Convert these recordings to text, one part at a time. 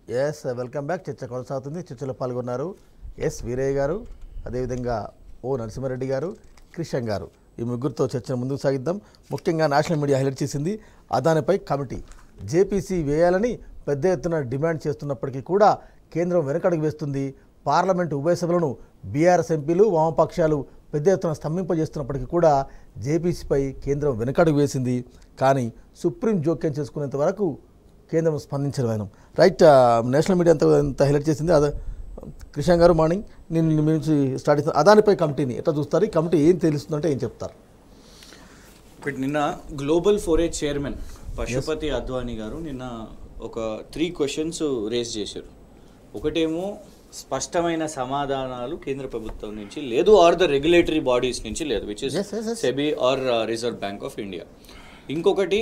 Yes welcome back చర్చ కొనసాగుతుంది చర్చలో పాల్గొన్నారు ఎస్ వీరయ్య గారు అదేవిధంగా ఓ నరసింహారెడ్డి గారు క్రిషన్ గారు ఈ ముగ్గురితో చర్చను ముందుకు సాగిద్దాం ముఖ్యంగా నేషనల్ మీడియా హైలైట్ చేసింది అదానిపై కమిటీ జేపీసీ వేయాలని పెద్ద ఎత్తున డిమాండ్ చేస్తున్నప్పటికీ కూడా కేంద్రం వెనకడుగు వేస్తుంది పార్లమెంటు ఉభయ సభలను బీఆర్ఎస్ ఎంపీలు వామపక్షాలు పెద్ద ఎత్తున స్తంభింపజేస్తున్నప్పటికీ కూడా జేపీసీపై కేంద్రం వెనకడుగు వేసింది కానీ సుప్రీం జోక్యం చేసుకునేంత వరకు కేంద్రం స్పందించడం ఆయన రైట్ ఆ, నేషనల్ మీడియా అంతా ఎంత హైలైట్ చేసింది అదే కృష్ణ గారు మార్నింగ్ నేను మీ నుంచి స్టార్ట్ చేస్తాను అదానిపై కమిటీని ఎట్లా చూస్తారు ఈ కమిటీ ఏం తెలుస్తుందంటే ఏం చెప్తారు ఒకటి నిన్న global forage chairman Pashupati Advani గారు నిన్న ఒక త్రీ క్వశ్చన్స్ రేస్ చేశారు ఒకటేమో స్పష్టమైన సమాధానాలు కేంద్ర ప్రభుత్వం నుంచి లేదు ఆర్ ద రెగ్యులేటరీ బాడీస్ నుంచి లేదు which is Yes, yes, yes. SEBI or reserve bank of India ఇంకొకటి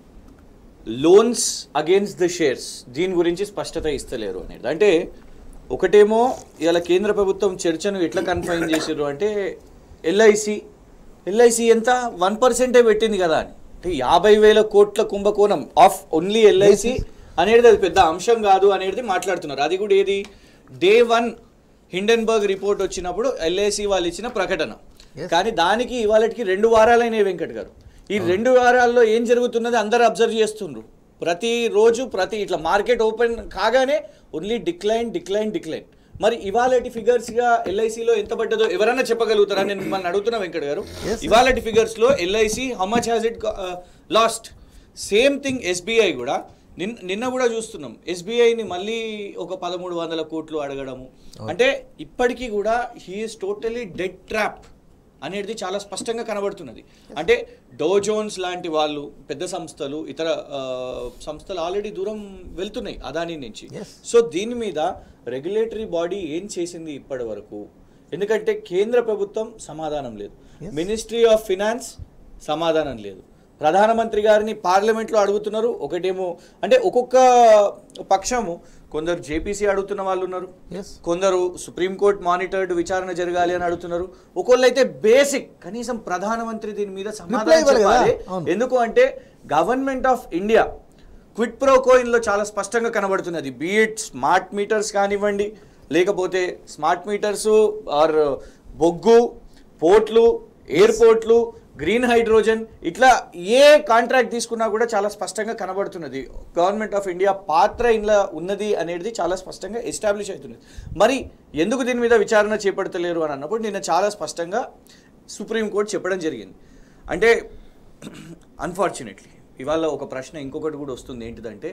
లోన్స్ అగేన్స్ట్ ద షేర్స్ దీని గురించి స్పష్టత ఇస్తలేరు అనేది అంటే ఒకటేమో ఇలా కేంద్ర ప్రభుత్వం చర్చను ఎట్లా కన్ఫైన్ చేసారు అంటే ఎల్ఐసి ఎల్ఐసి ఎంత వన్ పర్సెంటే పెట్టింది కదా అని అంటే యాభై వేల కోట్ల కుంభకోణం ఆఫ్ ఓన్లీ ఎల్ఐసి అనేది అది పెద్ద అంశం కాదు అనేది మాట్లాడుతున్నారు అది కూడా ఏది డే వన్ హిండెన్బర్గ్ రిపోర్ట్ వచ్చినప్పుడు ఎల్ఐసి వాళ్ళు ఇచ్చిన ప్రకటన Yes. కానీ దానికి ఇవాళకి రెండు వారాలైనాయి వెంకట్ గారు ఈ రెండు వారాల్లో ఏం జరుగుతున్నది అందరూ అబ్జర్వ్ చేస్తుండ్రు ప్రతి రోజు ప్రతి ఇట్లా మార్కెట్ ఓపెన్ కాగానే ఓన్లీ డిక్లైన్ డిక్లైన్ డిక్లైన్ మరి ఇవాళటి ఫిగర్స్ గా ఎల్ఐసిలో ఎంత పడ్డదో ఎవరైనా చెప్పగలుగుతారా నేను మిమ్మల్ని అడుగుతున్నా వెంకట్ గారు Yes, sir. ఇవాళటి ఫిగర్స్ లో LIC how much has it lost same thing SBI కూడా నిన్న నిన్న కూడా చూస్తున్నాం ఎస్బీఐని మళ్ళీ ఒక పదమూడు వందల కోట్లు అడగడము అంటే ఇప్పటికీ కూడా హీఈస్ టోటలీ డెడ్ ట్రాప్ అనేది చాలా స్పష్టంగా కనబడుతున్నది అంటే డోజోన్స్ లాంటి వాళ్ళు పెద్ద సంస్థలు ఇతర ఆ, సంస్థలు ఆల్రెడీ దూరం వెళ్తున్నాయి అదాని నుంచి Yes. సో దీని మీద రెగ్యులేటరీ బాడీ ఏం చేసింది ఇప్పటి వరకు ఎందుకంటే కేంద్ర ప్రభుత్వం సమాధానం లేదు Yes. మినిస్ట్రీ ఆఫ్ ఫినాన్స్ సమాధానం లేదు ప్రధానమంత్రి గారిని పార్లమెంట్లో అడుగుతున్నారు ఒకటేమో అంటే ఒక్కొక్క పక్షము కొందరు జేపీసీ అడుగుతున్న వాళ్ళు ఉన్నారు ఎస్ కొందరు సుప్రీంకోర్టు మానిటర్డ్ విచారణ జరగాలి అని అడుగుతున్నారు ఒకళ్ళు అయితే బేసిక్ కనీసం ప్రధానమంత్రి దీని మీద సమాధానం ఇవ్వాలి కదా? చెప్పాలి అవును. ఎందుకు అంటే government of India quid pro quo లో చాలా స్పష్టంగా కనబడుతున్నది బీఇట్ స్మార్ట్ మీటర్స్ కానివ్వండి లేకపోతే స్మార్ట్ మీటర్స్ ఆర్ బొగ్గు పోర్ట్లు ఎయిర్పోర్ట్లు గ్రీన్ హైడ్రోజన్ ఇట్లా ఏ కాంట్రాక్ట్ తీసుకున్నా కూడా చాలా స్పష్టంగా కనబడుతున్నది గవర్నమెంట్ ఆఫ్ ఇండియా పాత్ర ఇంట్లో ఉన్నది అనేది చాలా స్పష్టంగా ఎస్టాబ్లిష్ అవుతున్నది మరి ఎందుకు దీని మీద విచారణ చేపడతలేరు అని అన్నప్పుడు నిన్న చాలా స్పష్టంగా సుప్రీంకోర్టు చెప్పడం జరిగింది అంటే అన్ఫార్చునేట్లీ ఇవాళ ఒక ప్రశ్న ఇంకొకటి కూడా వస్తుంది ఏంటిదంటే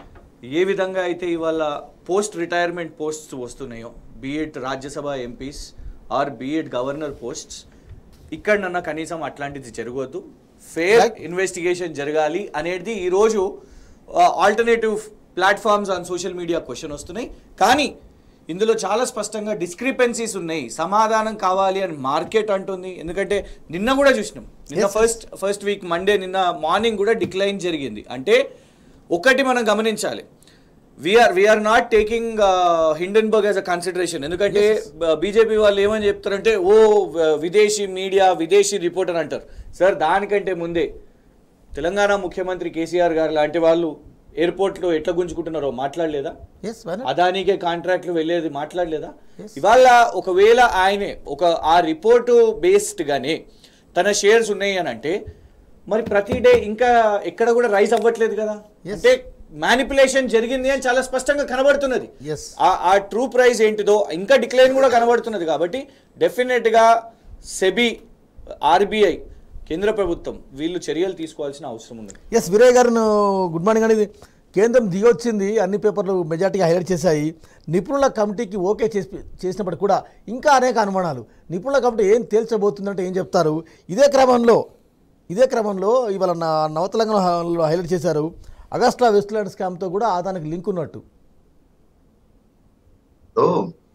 ఏ విధంగా అయితే ఇవాళ పోస్ట్ రిటైర్మెంట్ పోస్ట్స్ వస్తున్నాయో be it Rajya Sabha MPs or be it governor posts ఇక్కడనన్నా కనీసం అట్లాంటిది జరగవద్దు ఫేర్ ఇన్వెస్టిగేషన్ జరగాలి అనేది ఈరోజు alternative platforms on social media question వస్తున్నాయి కానీ ఇందులో చాలా స్పష్టంగా డిస్క్రిపెన్సీస్ ఉన్నాయి సమాధానం కావాలి అని మార్కెట్ అంటుంది ఎందుకంటే నిన్న కూడా చూసినాం నిన్న ఫస్ట్ ఫస్ట్ వీక్ మండే నిన్న మార్నింగ్ కూడా డిక్లైన్ జరిగింది అంటే ఒకటి మనం గమనించాలి we are we are not taking Hindenburg as a consideration ఎందుకంటే బీజేపీ వాళ్ళు ఏమని చెప్తారంటే ఓ వ- విదేశీ మీడియా విదేశీ రిపోర్ట్ అని అంటారు సార్ దానికంటే ముందే తెలంగాణ ముఖ్యమంత్రి కేసీఆర్ గారు లాంటి వాళ్ళు ఎయిర్పోర్ట్లో ఎట్లా గుంజుకుంటున్నారో మాట్లాడలేదా ఎస్ అదానికే కాంట్రాక్ట్లు వెళ్ళేది మాట్లాడలేదా Yes. ఇవాళ ఒకవేళ ఆయనే ఒక ఆ రిపోర్టు బేస్డ్ గానే తన షేర్స్ ఉన్నాయి అని అంటే మరి ప్రతి డే ఇంకా ఎక్కడ కూడా రైజ్ అవ్వట్లేదు కదా Yes. అంటే మ్యానిపులేషన్ జరిగింది అని చాలా స్పష్టంగా కనబడుతున్నది ఎస్ ఆ- ఆ ట్రూ ప్రైస్ ఏంటిదో ఇంకా డిక్లైన్ కూడా కనబడుతున్నది కాబట్టి డెఫినెట్గా సెబీ ఆర్బీఐ కేంద్ర ప్రభుత్వం వీళ్ళు చర్యలు తీసుకోవాల్సిన అవసరం ఉంది ఎస్ వీరయ్య గారు గుడ్ మార్నింగ్ అనేది కేంద్రం దిగొచ్చింది అన్ని పేపర్లు మెజార్టీగా హైలైట్ చేశాయి నిపుణుల కమిటీకి ఓకే చేసి చేసినప్పటికీ కూడా ఇంకా అనేక అనుమానాలు నిపుణుల కమిటీ ఏం తేల్చబోతుందంటే ఏం చెప్తారు ఇదే క్రమంలో ఇదే క్రమంలో ఇవాళ నా నవతెలంగాణలో హైలైట్ చేశారు అగస్టా వెస్ట్లాండ్ స్కామ్తో కూడా ఆ దానికి లింక్ ఉన్నట్టు సో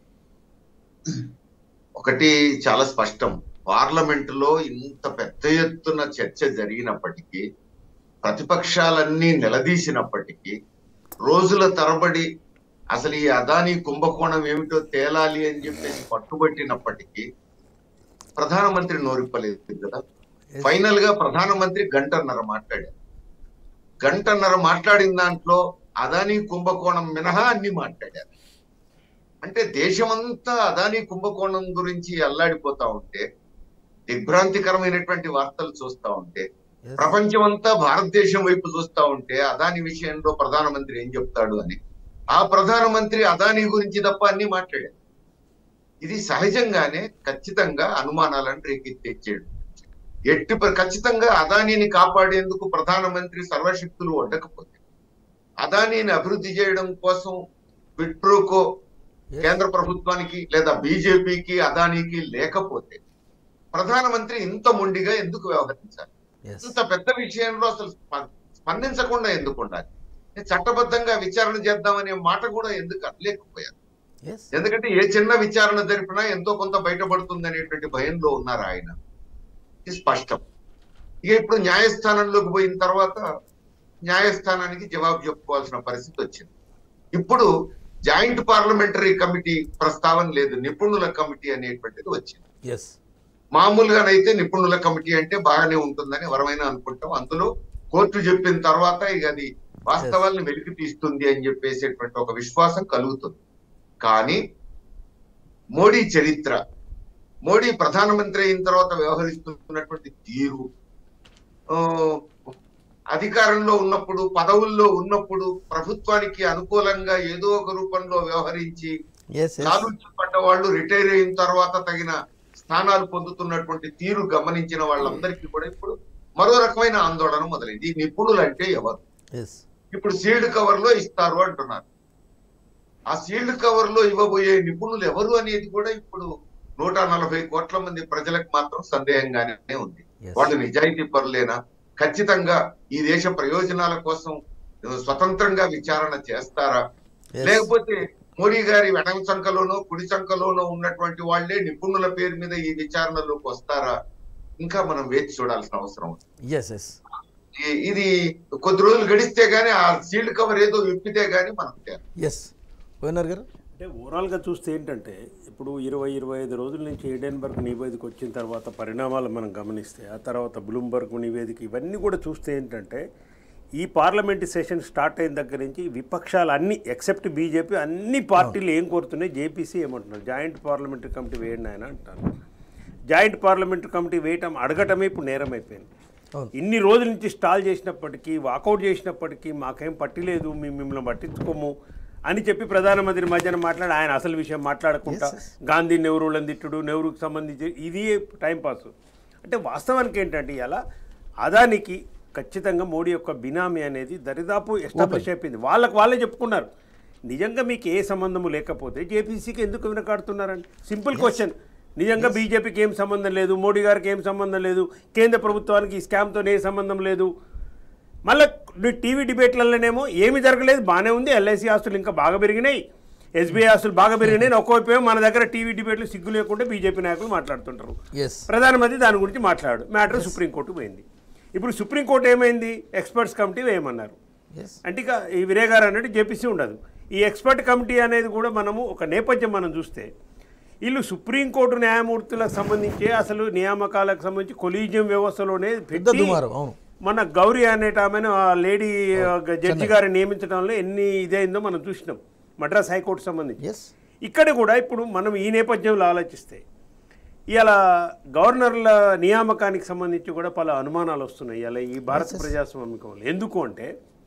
ఒకటి చాలా స్పష్టం పార్లమెంట్ లో ఇంత పెద్ద ఎత్తున చర్చ జరిగినప్పటికీ ప్రతిపక్షాలన్నీ నిలదీసినప్పటికీ రోజుల తరబడి అసలు ఈ అదానీ కుంభకోణం ఏమిటో తేలాలి అని చెప్పేసి పట్టుబట్టినప్పటికీ ప్రధానమంత్రి నోరిప్పలేదు కదా ఫైనల్ గా ప్రధానమంత్రి గంటన్నర మాట్లాడారు గంటన్నర మాట్లాడిన దాంట్లో అదానీ కుంభకోణం మినహా అన్ని మాట్లాడారు అంటే దేశమంతా అదానీ కుంభకోణం గురించి అల్లాడిపోతా ఉంటే దిగ్భ్రాంతికరమైనటువంటి వార్తలు చూస్తా ఉంటే Yes. ప్రపంచం అంతా భారతదేశం వైపు చూస్తా ఉంటే అదాని విషయంలో ప్రధానమంత్రి ఏం చెప్తాడు అని ఆ ప్రధానమంత్రి అదాని గురించి తప్ప అన్ని మాట్లాడారు ఇది సహజంగానే ఖచ్చితంగా అనుమానాలను రేకెత్తిచ్చాడు ఎట్టి ప- ఖచ్చితంగా అదానీని కాపాడేందుకు ప్రధానమంత్రి సర్వశక్తులు వడ్డకపోతే అదానీని అభివృద్ధి చేయడం కోసం విట్రోకో Yes. కేంద్ర ప్రభుత్వానికి లేదా బీజేపీకి అదానీకి లేకపోతే ప్రధానమంత్రి ఇంత మొండిగా ఎందుకు వ్యవహరించాలి Yes. ఇంత పెద్ద విషయంలో అసలు స్ప- స్పందించకుండా ఎందుకు ఉండాలి చట్టబద్ధంగా విచారణ చేద్దామనే మాట కూడా ఎందుకు అనలేకపోయారు Yes. ఎందుకంటే ఏ చిన్న విచారణ జరిపినా ఎంతో కొంత బయటపడుతుంది అనేటువంటి భయంలో ఉన్నారు ఆయన ఇది స్పష్టం ఇక ఇప్పుడు న్యాయస్థానంలోకి పోయిన తర్వాత న్యాయస్థానానికి జవాబు చెప్పుకోవాల్సిన పరిస్థితి వచ్చింది ఇప్పుడు జాయింట్ పార్లమెంటరీ కమిటీ ప్రస్తావన లేదు నిపుణుల కమిటీ అనేటువంటిది వచ్చింది Yes. మామూలుగానైతే నిపుణుల కమిటీ అంటే బాగానే ఉంటుందని ఎవరైనా అనుకుంటాం అందులో కోర్టు చెప్పిన తర్వాత ఇక అది వాస్తవాలను వెలికి తీస్తుంది అని చెప్పేసేటువంటి ఒక విశ్వాసం కలుగుతుంది కానీ మోడీ చరిత్ర మోడీ ప్రధానమంత్రి అయిన తర్వాత వ్యవహరిస్తున్నటువంటి తీరు ఆ, అధికారంలో ఉన్నప్పుడు పదవుల్లో ఉన్నప్పుడు ప్రభుత్వానికి అనుకూలంగా ఏదో ఒక రూపంలో వ్యవహరించి Yes. Yes. లాలూచి పడ్డ వాళ్ళు రిటైర్ అయిన తర్వాత తగిన స్థానాలు పొందుతున్నటువంటి తీరు గమనించిన వాళ్ళందరికీ కూడా ఇప్పుడు మరో రకమైన ఆందోళన మొదలైంది ఈ నిపుణులు అంటే ఎవరు Yes. ఇప్పుడు సీల్డ్ కవర్ లో ఇస్తారు అంటున్నారు ఆ సీల్డ్ కవర్ లో ఇవ్వబోయే నిపుణులు ఎవరు అనేది కూడా ఇప్పుడు నూట నలభై కోట్ల మంది ప్రజలకు మాత్రం సందేహంగానే ఉంది Yes. వాళ్ళు నిజాయితీ పరులేనా ఖచ్చితంగా ఈ దేశ ప్రయోజనాల కోసం స్వతంత్రంగా విచారణ చేస్తారా Yes. లేకపోతే మోడీ గారి వెడమ సంఖలోనో కుడి సంఖలోనో ఉన్నటువంటి వాళ్ళే నిపుణుల పేరు మీద ఈ విచారణలోకి వస్తారా ఇంకా మనం వేచి చూడాల్సిన అవసరం ఉంది. Yes. Yes. ఈ- ఇది కొద్ది రోజులు గడిస్తే గానీ ఆ సీల్డ్ కవర్ ఏదో విప్పితే గానీ మనకు తెలియదు. Yes. ఓనర్ గారు అంటే ఓవరాల్గా చూస్తే ఏంటంటే ఇప్పుడు ఇరవై ఇరవై ఐదు రోజుల నుంచి ఏడెన్బర్గ్ నివేదిక వచ్చిన తర్వాత పరిణామాలు మనం గమనిస్తే ఆ తర్వాత బ్లూంబర్గ్ నివేదిక ఇవన్నీ కూడా చూస్తే ఏంటంటే ఈ పార్లమెంట్ సెషన్ స్టార్ట్ అయిన దగ్గర నుంచి విపక్షాలు అన్ని ఎక్సెప్ట్ బీజేపీ అన్ని పార్టీలు ఏం కోరుతున్నాయి జేపీసీ ఏమంటున్నారు జాయింట్ పార్లమెంటరీ కమిటీ వేయండి ఆయన అంటారు జాయింట్ పార్లమెంటరీ కమిటీ వేయటం అడగటమే ఇప్పుడు నేరం అయిపోయింది అవును. ఇన్ని రోజుల నుంచి స్టాల్ చేసినప్పటికీ వాకౌట్ చేసినప్పటికీ మాకేం పట్టిలేదు మేము మిమ్మల్ని పట్టించుకోము అని చెప్పి ప్రధానమంత్రి మధ్యాహ్నం మాట్లాడి ఆయన అసలు విషయం మాట్లాడకుండా Yes, yes. గాంధీ నెహ్రూలను తిట్టుడు నెహ్రూకి సంబంధించి ఇది టైంపాస్ అంటే వాస్తవానికి ఏంటంటే ఇలా అదానికి ఖచ్చితంగా మోడీ యొక్క బినామీ అనేది దరిదాపు ఎస్టాబ్లిష్ అయిపోయింది వాళ్ళకి వాళ్ళే చెప్పుకున్నారు నిజంగా మీకు ఏ సంబంధము లేకపోతే జేపీసీకి ఎందుకు వెనకాడుతున్నారండి సింపుల్ క్వశ్చన్ నిజంగా బీజేపీకి ఏం సంబంధం లేదు మోడీ గారికి ఏం సంబంధం లేదు కేంద్ర ప్రభుత్వానికి ఈ స్కామ్తో ఏ సంబంధం లేదు మళ్ళీ టీవీ డిబేట్లలోనేమో ఏమి జరగలేదు బాగానే ఉంది ఎల్ఐసి ఆస్తులు ఇంకా బాగా పెరిగినాయి ఎస్బీఐ ఆస్తులు బాగా పెరిగినాయి ఒక్కోవైపు ఏమో మన దగ్గర టీవీ డిబేట్లు సిగ్గు లేకుండా బీజేపీ నాయకులు మాట్లాడుతుంటారు ఎస్ ప్రధానమంత్రి దాని గురించి మాట్లాడు మ్యాటర్ సుప్రీంకోర్టు పోయింది ఇప్పుడు సుప్రీంకోర్టు ఏమైంది ఎక్స్పర్ట్స్ కమిటీ వేయమన్నారు ఎస్ అంటే ఇక ఈ విరే గారు అన్నట్టు జేపీసీ ఉండదు ఈ ఎక్స్పర్ట్ కమిటీ అనేది కూడా మనము ఒక నేపథ్యం మనం చూస్తే వీళ్ళు సుప్రీంకోర్టు న్యాయమూర్తులకు సంబంధించి అసలు నియామకాలకు సంబంధించి కొలీజియం వ్యవస్థలోనే పెద్ద పెట్టి దుమారం అవును మన గౌరీ అనేట ఆమెను ఆ లేడీ ఆ, జడ్జి గారిని నియమించడంలో ఎన్ని ఇదైందో మనం చూసినాం మద్రాస్ హైకోర్టు సంబంధించి ఎస్ ఇక్కడ కూడా ఇప్పుడు మనం ఈ నేపథ్యంలో ఆలోచిస్తే ఇలా గవర్నర్ల నియామకానికి సంబంధించి కూడా పలు అనుమానాలు వస్తున్నాయి ఇలా ఈ భారత ప్రజాస్వామికంలో ఎందుకు అంటే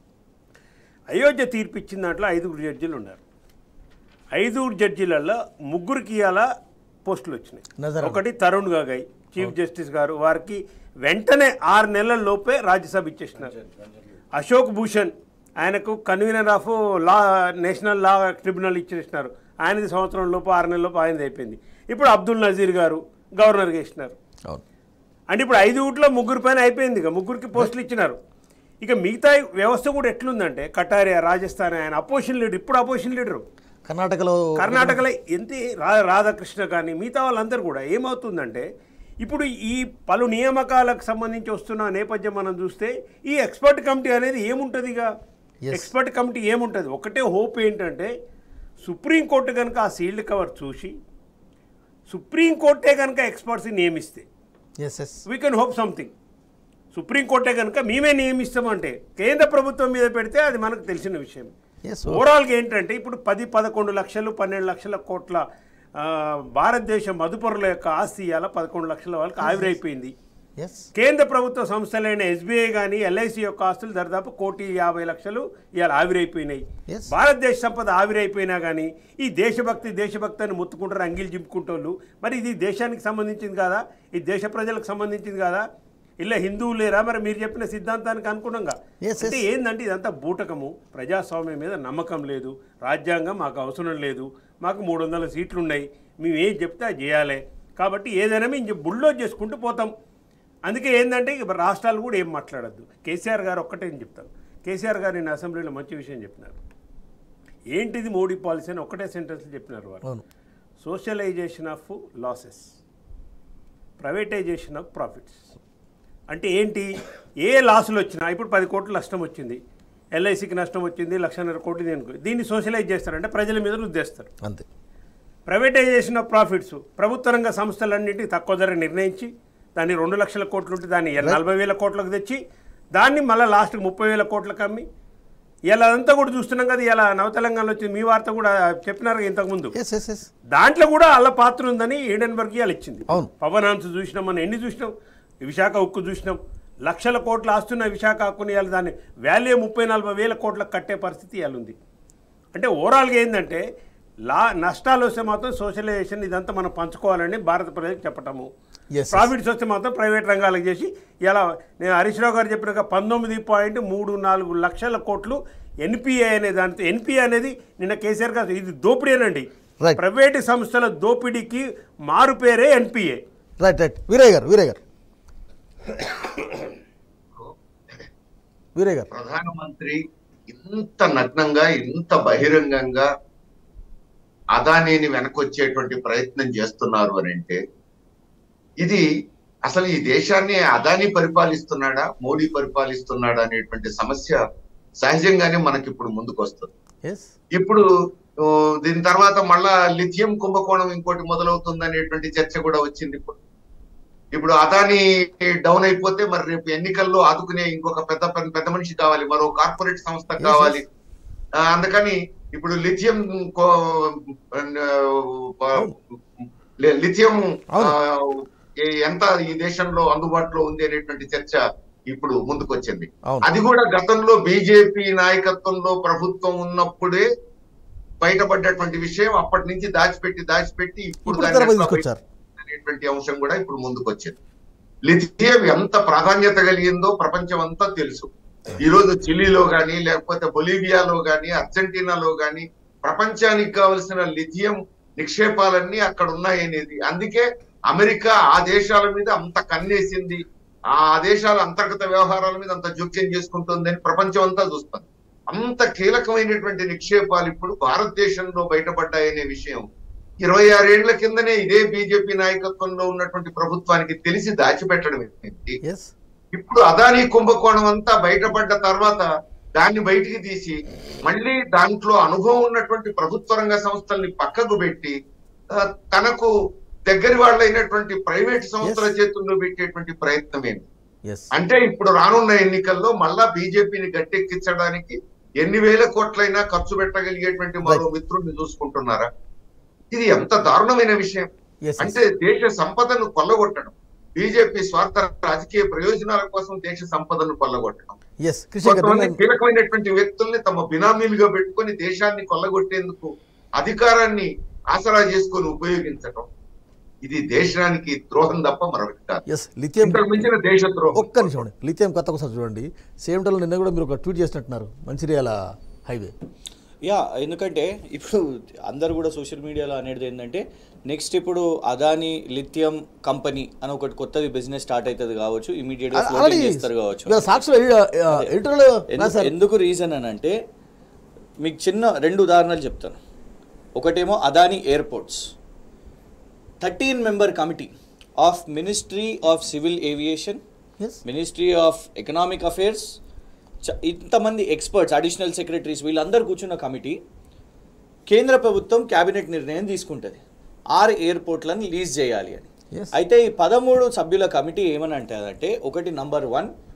అయోధ్య తీర్పు ఇచ్చిన దాంట్లో ఐదుగురు జడ్జిలు ఉన్నారు ఐదుగురు జడ్జిలలో ముగ్గురికి ఇలా పోస్టులు వచ్చినాయి నజర్ ఒకటి తరుణ్ గగై చీఫ్ జస్టిస్ గారు వారికి వెంటనే ఆరు నెలల లోపే రాజ్యసభ ఇచ్చేసినారు అశోక్ భూషణ్ ఆయనకు convener of law national law tribunal ఇచ్చేసినారు ఆయనది సంవత్సరం లోపు ఆరు నెలల లోపు ఆయనది అయిపోయింది ఇప్పుడు అబ్దుల్ నజీర్ గారు గవర్నర్గా ఇచ్చినారు అవును అంటే ఇప్పుడు ఐదు ఊట్లో ముగ్గురు పైన అయిపోయింది ఇక ముగ్గురికి పోస్టులు ఇచ్చినారు ఇక మిగతా వ్యవస్థ కూడా ఎట్లుందంటే కటారియా రాజస్థాన్ ఆయన అపోజిషన్ లీడర్ ఇప్పుడు అపోజిషన్ లీడరు కర్ణాటకలో కర్ణాటకలో ఎంత రా రాధాకృష్ణ కానీ మిగతా వాళ్ళందరూ కూడా ఏమవుతుందంటే ఇప్పుడు ఈ పలు నియామకాలకు సంబంధించి వస్తున్న నేపథ్యం మనం చూస్తే ఈ ఎక్స్పర్ట్ కమిటీ అనేది ఏముంటుంది ఇక Yes. ఎక్స్పర్ట్ కమిటీ ఏముంటుంది ఒకటే హోప్ ఏంటంటే సుప్రీంకోర్టు కనుక ఆ సీల్డ్ కవర్ చూసి సుప్రీంకోర్టే కనుక ఎక్స్పర్ట్స్ని నియమిస్తే yes yes we can hope something సుప్రీంకోర్టే కనుక మేమే నియమిస్తామంటే కేంద్ర ప్రభుత్వం మీద పెడితే అది మనకు తెలిసిన విషయం Yes, ఓవరాల్గా ఏంటంటే ఇప్పుడు పది పదకొండు లక్షలు పన్నెండు లక్షల కోట్ల ఆ, భారతదేశ మదుపరుల యొక్క ఆస్తి ఇవాళ పదకొండు లక్షల వాళ్ళకి ఆవిరైపోయింది ఎస్ కేంద్ర ప్రభుత్వ సంస్థలైన ఎస్బీఐ కానీ ఎల్ఐసి యొక్క ఆస్తులు దాదాపు కోటి యాభై లక్షలు ఇవాళ ఆవిరైపోయినాయి Yes. భారతదేశ సంపద ఆవిరైపోయినా కానీ ఈ దేశభక్తి దేశభక్తి అని ముత్తుకుంటారు అంగిలు జింపుకుంటోళ్ళు మరి ఇది దేశానికి సంబంధించింది కాదా ఈ దేశ ప్రజలకు సంబంధించింది కాదా ఇలా హిందువులు లేరా మరి మీరు చెప్పిన సిద్ధాంతానికి అనుగుణంగా Yes, అంటే ఏందంటే ఇదంతా బూటకము ప్రజాస్వామ్యం మీద నమ్మకం లేదు రాజ్యాంగం మాకు అవసరం లేదు మాకు మూడు వందల సీట్లు ఉన్నాయి మేము ఏం చెప్తే అది చేయాలి కాబట్టి ఏదైనా మేము బుల్డోజ్ చేసుకుంటూ పోతాం అందుకే ఏంటంటే ఇక రాష్ట్రాలు కూడా ఏం మాట్లాడద్దు కేసీఆర్ గారు ఒక్కటే నేను చెప్తాను కేసీఆర్ గారు నేను అసెంబ్లీలో మంచి విషయం చెప్పినారు ఏంటిది మోడీ పాలసీ అని ఒకటే సెంటెన్స్ చెప్పినారు వారు అవును socialization of losses privatization of profits అంటే ఏంటి ఏ లాసులు వచ్చినా ఇప్పుడు పది కోట్ల నష్టం వచ్చింది ఎల్ఐసికి నష్టం వచ్చింది లక్షన్నర కోట్లు దీనికి దీన్ని సోషలైజ్ చేస్తారంటే ప్రజల మీద రుద్దేస్తారు అంతే ప్రైవేటైజేషన్ ఆఫ్ ప్రాఫిట్స్ ప్రభుత్వ రంగ సంస్థలన్నింటినీ తక్కువ ధర నిర్ణయించి దాన్ని రెండు లక్షల కోట్లు ఉంటే దాన్ని నలభై వేల కోట్లకు తెచ్చి దాన్ని మళ్ళీ లాస్ట్కి ముప్పై వేల కోట్లకు అమ్మి ఇలా అదంతా కూడా చూస్తున్నాం కదా ఇలా నవ తెలంగాణలో వచ్చింది మీ వార్త కూడా చెప్పినారు కదా ఇంతకుముందు ఎస్ ఎస్ ఎస్ దాంట్లో కూడా అల్ల పాత్ర ఉందని ఈడెన్బర్గ్ ఇవాళ ఇచ్చింది అవును. పవన్ హన్స్ చూసినాం మనం ఎన్ని చూసినాం విశాఖ ఉక్కు చూసినాం లక్షల కోట్ల ఆస్తున్న విశాఖ హక్కుని ఇవాళ దాన్ని వాల్యూ ముప్పై నలభై వేల కోట్లకు కట్టే పరిస్థితి ఇవాళ ఉంది అంటే ఓవరాల్గా ఏంటంటే లా నష్టాలు వస్తే మాత్రం సోషలైజేషన్ ఇదంతా మనం పంచుకోవాలని భారత ప్రజలకు చెప్పటము Yes, ప్రాఫిట్స్ వస్తే మాత్రం ప్రైవేట్ రంగాలకు చేసి ఇలా నేను హరీష్ రావు గారు చెప్పినాక పంతొమ్మిది పాయింట్ మూడు నాలుగు లక్షల కోట్లు ఎన్పిఏ అనే దాంతో ఎన్పిఏ అనేది నిన్న కేసీఆర్ గారు ఇది దోపిడీనండి Right. ప్రైవేటు సంస్థల దోపిడీకి మారు పేరే ఎన్పిఏ రైట్ రైట్ వీరయ్య గారు వీరయ్య గారు వీరయ్య గారు ప్రధానమంత్రి ఇంత నగ్నంగా ఇంత బహిరంగంగా అదానీని వెనకొచ్చేటువంటి ప్రయత్నం చేస్తున్నారు అని అంటే ఇది అసలు ఈ దేశాన్ని అదానీ పరిపాలిస్తున్నాడా మోడీ పరిపాలిస్తున్నాడా అనేటువంటి సమస్య సహజంగానే మనకి ఇప్పుడు ముందుకు వస్తుంది ఎస్ ఇప్పుడు ఆ, దీని తర్వాత మళ్ళా లిథియం కుంభకోణం ఇంకోటి మొదలవుతుంది అనేటువంటి చర్చ కూడా వచ్చింది ఇప్పుడు ఇప్పుడు అదాని డౌన్ అయిపోతే మరి రేపు ఎన్నికల్లో ఆదుకునే ఇంకొక పెద్ద పెద్ద పెద్ద మనిషి కావాలి మరో కార్పొరేట్ సంస్థ Yes, కావాలి ఆ, అందుకని ఇప్పుడు లిథియం కో- ఆ, లే- లిథియం ఆ, ఏ- ఎంత ఈ దేశంలో అందుబాటులో ఉంది అనేటువంటి చర్చ ఇప్పుడు ముందుకొచ్చింది అవును అది కూడా గతంలో బీజేపీ నాయకత్వంలో ప్రభుత్వం ఉన్నప్పుడే బయటపడ్డటువంటి విషయం అప్పటి నుంచి దాచిపెట్టి దాచిపెట్టి ఇప్పుడు ఇప్పుడు దాన్ని తెరపై ఎట్లా తీసుకొచ్చారు అనేటువంటి అంశం కూడా ఇప్పుడు ముందుకు వచ్చింది లిథియం ఎంత ప్రాధాన్యత కలిగిందో ప్రపంచం అంతా తెలుసు ఈ రోజు చిలీలో గాని లేకపోతే బొలీవియాలో గాని అర్జెంటీనాలో గాని ప్రపంచానికి కావలసిన లిథియం నిక్షేపాలన్నీ అక్కడ ఉన్నాయనేది అందుకే అమెరికా ఆ దేశాల మీద అంత కన్నేసింది ఆ దేశాల అంతర్గత వ్యవహారాల మీద అంత జోక్యం చేసుకుంటుంది అని ప్రపంచం అంతా చూస్తుంది అంత కీలకమైనటువంటి నిక్షేపాలు ఇప్పుడు భారతదేశంలో బయటపడ్డాయనే విషయం ఇరవై ఆరేళ్ల కిందనే ఇదే బీజేపీ నాయకత్వంలో ఉన్నటువంటి ప్రభుత్వానికి తెలిసి దాచిపెట్టడం ఏంటి ఎస్ ఇప్పుడు అదానీ కుంభకోణం అంతా బయటపడ్డ తర్వాత దాన్ని బయటికి తీసి మళ్ళీ దాంట్లో అనుభవం ఉన్నటువంటి ప్రభుత్వ రంగ సంస్థల్ని పక్కకు పెట్టి ఆ, తనకు దగ్గరి వాళ్ళైనటువంటి ప్రైవేట్ సంస్థల Yes. చేతుల్లో పెట్టేటువంటి ప్రయత్నం ఏంటి ఎస్ అంటే ఇప్పుడు రానున్న ఎన్నికల్లో మళ్ళా బీజేపీని గట్టెక్కించడానికి ఎన్ని వేల కోట్లైనా ఖర్చు పెట్టగలిగేటువంటి మరో మిత్రుడిని చూసుకుంటున్నారా ఇది ఎంత దారుణమైన విషయం ఎస్ అంటే దేశ సంపదను కొల్లగొట్టడం బీజేపీ స్వార్థ రాజకీయ ప్రయోజనాల కోసం దేశ సంపదను కొల్లగొట్టడం ఎస్ కృష్ణ గారు కొంతమంది నేను- కీలకమైనటువంటి వ్యక్తుల్ని తమ బినామీలుగా పెట్టుకొని దేశాన్ని కొల్లగొట్టేందుకు అధికారాన్ని ఆసరా చేసుకొని ఉపయోగించడం ఇది దేశానికి ద్రోహం తప్ప మరొకటి కాదు ఎస్ లిథియం ఇంతకు మించిన దేశ ద్రోహం ఒక్క నిమిషం అండి లిథియం కొత్త ఒకసారి చూడండి సేమ్ టైంలో నిన్న కూడా మీరు ఒక ట్వీట్ చేసినట్టున్నారు మంచిర్యాల హైవే యా ఎందుకంటే ఇప్పుడు అందరు కూడా సోషల్ మీడియాలో అనేది ఏంటంటే నెక్స్ట్ ఇప్పుడు అదాని లిథియం కంపెనీ అని ఒకటి కొత్తది బిజినెస్ స్టార్ట్ అవుతుంది కావచ్చు ఇమీడియట్ గా ఆల్రెడీ ఫ్లోటింగ్ చేస్తారు కావచ్చు ఇవాళ సాక్షులు ఎడిటర్లో ఎందు- రాశారు ఎందుకు రీజన్ అని అంటే మీకు చిన్న రెండు ఉదాహరణలు చెప్తాను ఒకటేమో Adani airports thirteen member committee of ministry of civil aviation yes ministry of economic affairs చ- ఇంతమంది ఎక్స్పర్ట్స్ అడిషనల్ సెక్రటరీస్ వీళ్ళందరూ కూర్చున్న కమిటీ కేంద్ర ప్రభుత్వం క్యాబినెట్ నిర్ణయం తీసుకుంటుంది ఆరు ఎయిర్పోర్ట్లను లీజ్ చేయాలి అని Yes. అయితే ఈ పదమూడు సభ్యుల కమిటీ ఏమని అంటారంటే ఒకటి నంబర్ వన్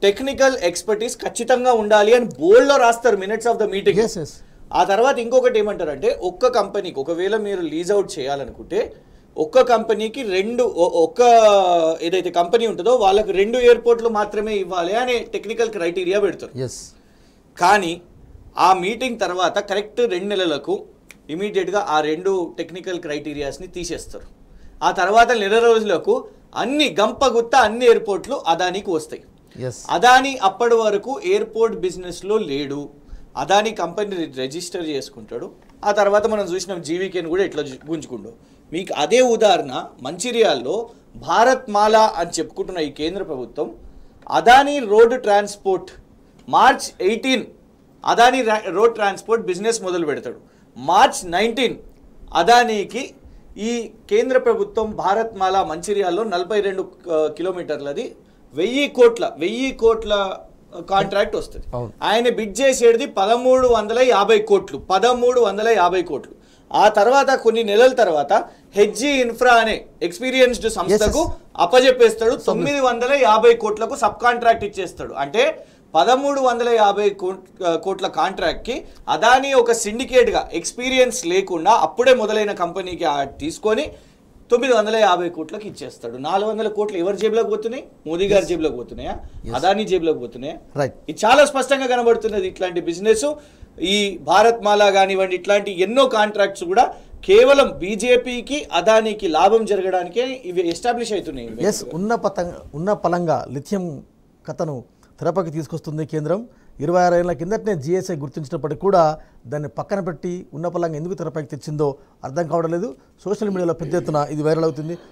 టెక్నికల్ ఎక్స్పర్టీస్ ఖచ్చితంగా ఉండాలి అని బోల్డ్ లో రాస్తారు minutes of the meeting yes yes ఆ తర్వాత ఇంకొకటి ఏమంటారంటే ఒక్క కంపెనీకి ఒకవేళ మీరు లీజ్ అవుట్ చేయాలనుకుంటే ఒక్క కంపెనీకి రెండు ఒ- ఒక్క ఏదైతే కంపెనీ ఉంటుందో వాళ్ళకి రెండు ఎయిర్పోర్ట్లు మాత్రమే ఇవ్వాలి అనే టెక్నికల్ క్రైటీరియా పెడతారు ఎస్ కానీ ఆ మీటింగ్ తర్వాత కరెక్ట్ రెండు నెలలకు ఇమీడియట్గా ఆ రెండు టెక్నికల్ క్రైటీరియాస్ని తీసేస్తారు ఆ తర్వాత నెల రోజులకు అన్ని గంపగుత్త అన్ని ఎయిర్పోర్ట్లు అదానికి వస్తాయి ఎస్ అదాని అప్పటి వరకు ఎయిర్పోర్ట్ బిజినెస్లో లేడు అదాని కంపెనీ రిజిస్టర్ చేసుకుంటాడు ఆ తర్వాత మనం చూసినాం జీవీకేని కూడా ఎట్లా జు- గుంజుకుండు మీకు అదే ఉదాహరణ మంచిర్యాల్లో భారత్ మాలా అని చెప్పుకుంటున్న ఈ కేంద్ర ప్రభుత్వం Adani road transport March eighteen Adani రా- రోడ్ ట్రాన్స్పోర్ట్ బిజినెస్ మొదలు పెడతాడు మార్చ్ నైన్టీన్ అదానీకి ఈ కేంద్ర ప్రభుత్వం భారత్ మాలా మంచిర్యాల్లో నలభై రెండు కిలోమీటర్లది వెయ్యి కోట్ల వెయ్యి కోట్ల కాంట్రాక్ట్ వస్తుంది అవును. ఆయన బిడ్ చేసేది పదమూడు వందల యాభై కోట్లు పదమూడు వందల యాభై కోట్లు ఆ తర్వాత కొన్ని నెలల తర్వాత హెచ్జి ఇన్ఫ్రా అనే ఎక్స్పీరియన్స్డ్ సంస్థకు అప్పజెప్పేస్తాడు తొమ్మిది వందల యాభై కోట్లకు సబ్ కాంట్రాక్ట్ ఇచ్చేస్తాడు అంటే పదమూడు వందల యాభై కోట్- కోట్ల కాంట్రాక్ట్కి అదాని ఒక సిండికేట్గా ఎక్స్పీరియన్స్ లేకుండా అప్పుడే మొదలైన కంపెనీకి ఆ తీసుకొని తొమ్మిది వందల యాభై కోట్లకు ఇచ్చేస్తాడు నాలుగు వందల కోట్లు ఎవరి జేబులోకి పోతున్నాయి మోదీ గారి జేబులోకి పోతున్నాయా అదాని జేబులోకి పోతున్నాయా రైట్ ఇది చాలా స్పష్టంగా కనబడుతున్నది ఇట్లాంటి బిజినెస్ ఈ భారత్ మాలా కానివ్వండి ఇట్లాంటి ఎన్నో కాంట్రాక్ట్స్ కూడా కేవలం బీజేపీకి అదానికి లాభం జరగడానికే ఇవి ఎస్టాబ్లిష్ అవుతున్నాయి ఎస్ ఉన్న పతంగ ఉన్న పలంగా లిథియం కథను తెరపైకి తీసుకొస్తుంది కేంద్రం ఇరవై ఆరు ఏళ్ల కిందటనే జిఎస్ఐ గుర్తించినప్పటికీ కూడా దాన్ని పక్కన పెట్టి ఉన్న పలంగా ఎందుకు తెరపైకి తెచ్చిందో అర్థం కావడం లేదు సోషల్ మీడియాలో పెద్ద ఎత్తున ఇది వైరల్ అవుతుంది